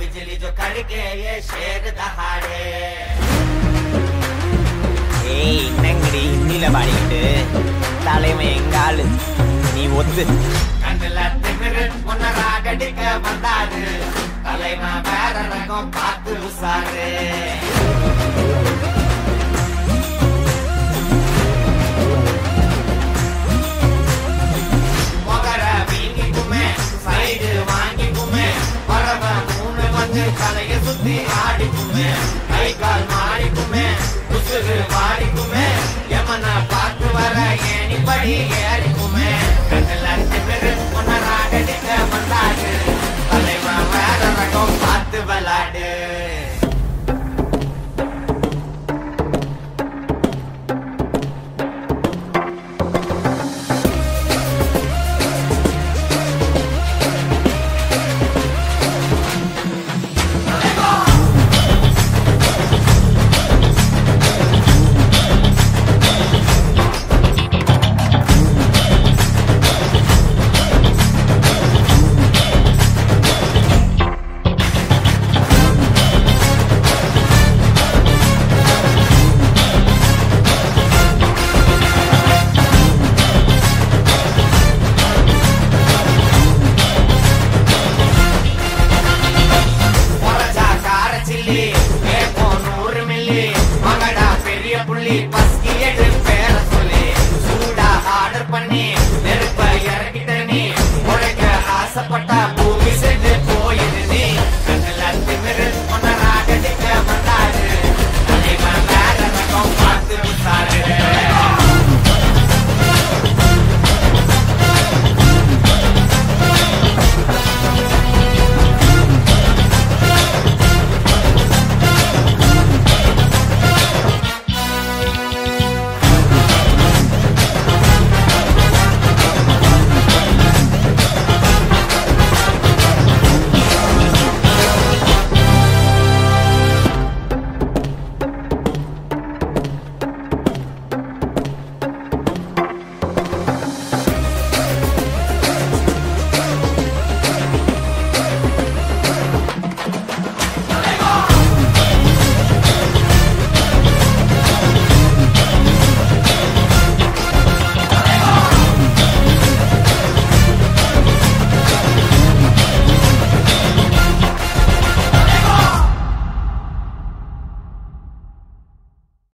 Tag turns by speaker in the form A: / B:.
A: बिजली जो कड़के ये शेर दहाड़े
B: ஏய் என்னங்கடி ஹிந்தியில பாடிக்கிட்டு தலைவன் எங்க ஆளு நீ ஒத்து
A: கண்ணுல திமிரு உன்னை ராகடிக்க வந்தாரு தலைவன் வேற ரகம் பார்த்து உசாரு முகர வீங்கிக்குமே சைடு வாங்கிக்குமே வரவ மூணு வந்து தலைய சுத்தி ஆடிக்குமே கை கால் மாறிக்குமே உசுறு வாடிக்குமே எமனை பார்த்து வர ஏணிப்படி